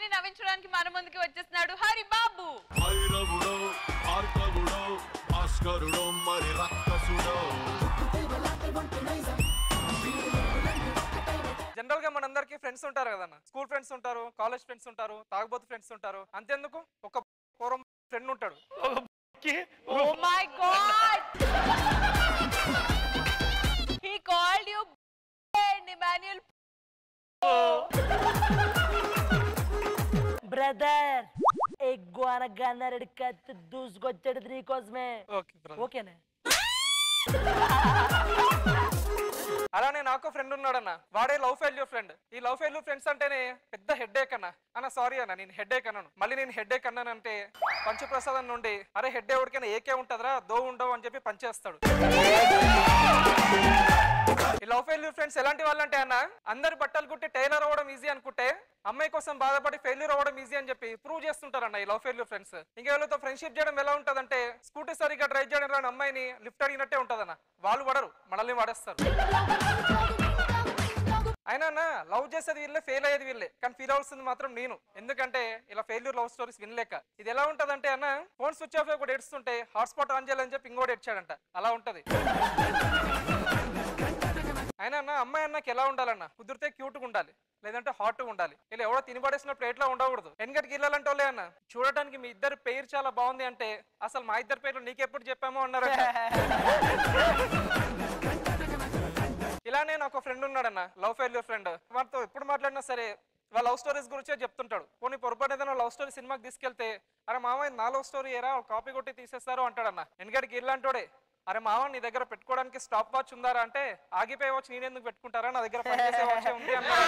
అందరినీ నవ్వించడానికి మన ముందుకి వచ్చేస్తున్నాడు హరి బాబు భైరవుడో భార్గవుడో భాస్కరుడో మరి రక్కసుడో జనరల్ గా మనందరికి ఫ్రెండ్స్ ఉంటారు కదన్న స్కూల్ ఫ్రెండ్స్ ఉంటారు కాలేజ్ ఫ్రెండ్స్ ఉంటారు తాగుబోతు ఫ్రెండ్స్ ఉంటారు అంతేందుకు ఒక పూర్వం ఫ్రెండ్ ఉంటాడు oh my god he called you Emmanuel brother ఎగ్గు అనగానే రెడ్డి కత్తి దూసుకొచ్చాడు నీకోసమే ఓకే ఓకేనా అలానే నాకు ఫ్రెండ్ ఉన్నాడన్న వాడే లవ్ ఫెయిల్యూర్ ఫ్రెండ్ ఈ లవ్ ఫెయిల్యూర్ ఫ్రెండ్స్ అంటేనే పెద్ద హెడ్ ఏక్ అన్న అన్న సారీ అన్న నేను హెడ్ ఏక్ అన్నాను మళ్ళీ నేను హెడ్ ఏక్ అన్నానంటే పంచప్రసాదం నుండి అరే హెడ్ ఎవరికైనా ఏకే ఉంటదిరా దో ఉండవు అని చెప్పి పంచేస్తాడు ఈ లవ్ ఫెయిల్యూర్ ఫ్రెండ్స్ ఎలాంటి వాళ్ళంటే అన్న అందరు బట్టలు కుట్టి టైలర్ అవ్వడం ఈజీ అనుకుంటే అమ్మాయి కోసం బాధపడి ఫెయిల్యూర్ అవ్వడం ఈజీ అని చెప్పి ప్రూవ్ చేస్తుంటారన్న ఈ లవ్ ఫెయిల్యూర్ ఫ్రెండ్స్ ఇంకా వీళ్ళతో ఫ్రెండ్షిప్ చేయడం ఎలా ఉంటదంటే స్కూటీ సరిగ్గా డ్రైవ్ చేయడం రాని అమ్మాయిని లిఫ్ట్ అడిగినట్టే ఉంటదన్న వాళ్ళు పడరు మనల్ని వాడేస్తారు అయినా అన్న లవ్ చేసేది వీళ్ళే ఫెయిల్ అయ్యేది వీళ్ళే కానీ ఫీల్ అవ్వాల్సింది మాత్రం నేను ఎందుకంటే ఇలా ఫెయిల్యూర్ లవ్ స్టోరీస్ వినలేక ఇది ఎలా ఉంటదంటే అన్న ఫోన్ స్విచ్ ఆఫ్ ఒకటి ఏడుస్తుంటే హాట్స్పాట్ ఆన్ చేయాలని చెప్పి ఇంకోటి ఏడ్చాడంట అలా ఉంటది అయినా అన్న అమ్మాయి అన్నకి ఎలా ఉండాలన్న కుదిరితే క్యూట్ గా ఉండాలి లేదంటే హాట్ గా ఉండాలి ఇలా ఎవడో తినబడేసిన ప్లేట్ లో ఉండకూడదు వెనకటికి వెళ్ళాలంటే వాళ్ళే అన్న చూడటానికి మీ ఇద్దరు పేరు చాలా బాగుంది అంటే అసలు మా ఇద్దరు పేర్లు నీకెప్పుడు చెప్పామో అన్నారు ఇలానే నాకు ఫ్రెండ్ ఉన్నాడన్న లవ్ ఫెయిల్యూర్ ఫ్రెండ్ వాటితో ఎప్పుడు మాట్లాడినా సరే వాళ్ళ లవ్ స్టోరీస్ గురించే చెప్తుంటాడు పోనీ పొరపాటు ఏదైనా లవ్ స్టోరీ సినిమాకి తీసుకెళ్తే అరే మామ ఇది నా లవ్ స్టోరీ ఏరా కాపీ కొట్టి తీసేస్తారు అంటాడన్న వెనకడికి ఇల్లంటోడే అరే మామ నీ దగ్గర పెట్టుకోవడానికి స్టాప్ వాచ్ ఉందారా అంటే ఆగిపోయే వాచ్ నేను ఎందుకు పెట్టుకుంటారా నా దగ్గర పనిచేసే వాచ్ ఉంది అన్నాడు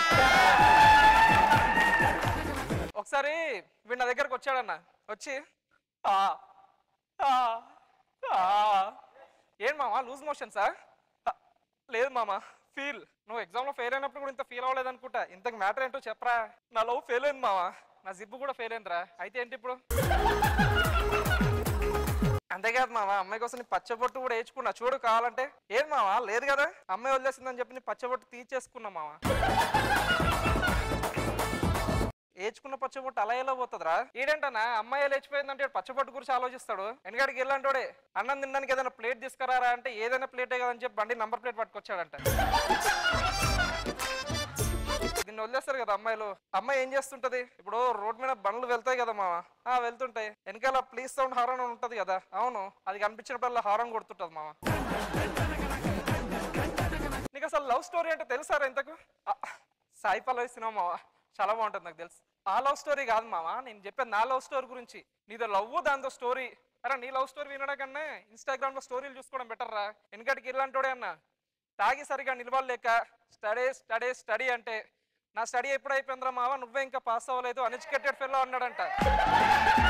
ఒకసారి వీడు నా దగ్గరకు వచ్చాడన్న వచ్చి "ఆ, ఆ, ఆ." ఏం మామ లూజ్ మోషన్సా లేదు మామ ఫీల్ నువ్వు ఎగ్జామ్ లో ఫెయిల్ అయినప్పుడు కూడా ఇంత ఫీల్ అవ్వలేదు అనుకుంటా ఇంతకు మ్యాటర్ ఏంటో చెప్పరా నా లవ్ ఫెయిల్ అయింది మామ నా జిబ్బు కూడా ఫెయిల్ అయిందిరా అయితే ఏంటి ఇప్పుడు అంతేకాదు మామ అమ్మాయి కోసం నీ పచ్చబొట్టు కూడా వేసుకున్నా చూడు కావాలంటే ఏది మామ లేదు కదా అమ్మాయి వదిలేసిందని చెప్పి నీ పచ్చబొట్టు తీసేసుకున్నా మామ ఏచుకున్న పచ్చబొట్టు అలా ఎలా పోతుందిరా ఈడేంటన్నా అమ్మాయి లేచిపోయిందంటే ఈడు పచ్చబొట్టు గురించి ఆలోచిస్తాడు వెనకాడికి వెళ్ళంటోడే అన్నం తినడానికి ఏదైనా ప్లేట్ తీసుకురారా అంటే ఏదైనా ప్లేటే కదని చెప్పి బండి నంబర్ ప్లేట్ పట్టుకొచ్చాడంట దీన్ని వదిలేస్తారు కదా అమ్మాయిలు అమ్మాయి ఏం చేస్తుంటది ఇప్పుడు రోడ్ మీద బండ్లు వెళ్తాయి కదా మామ ఆ వెళ్తుంటాయి వెనకాల ప్లీజ్ సౌండ్ హారన్ అని ఉంటది కదా అవును అది కనిపించినప్పుడల్లా హారం కొడుతుంటది మామ నీకు అసలు లవ్ స్టోరీ అంటే తెలుసారా ఇంతకు ఆ, సాయి పల్లవి సినిమా మామ చాలా బాగుంటుంది నాకు తెలుసు ఆ లవ్ స్టోరీ కాదు మామ నేను చెప్పేది నా లవ్ స్టోరీ గురించి నీదో లవ్ దాంతో స్టోరీ అరే నీ లవ్ స్టోరీ వినడం కన్నా ఇన్స్టాగ్రామ్ లో స్టోరీలు చూసుకోవడం బెటర్ రా వెనకటికి ఇలాంటోడే అన్న తాగి సరిగా నిలవలేక స్టడీ స్టడీ స్టడీ అంటే నా స్టడీ ఎప్పుడు అయిపోయిందిరా మావ నువ్వే ఇంకా పాస్ అవ్వలేదు అన్ఎడ్యుకేటెడ్ ఫెల్లో అన్నాడంట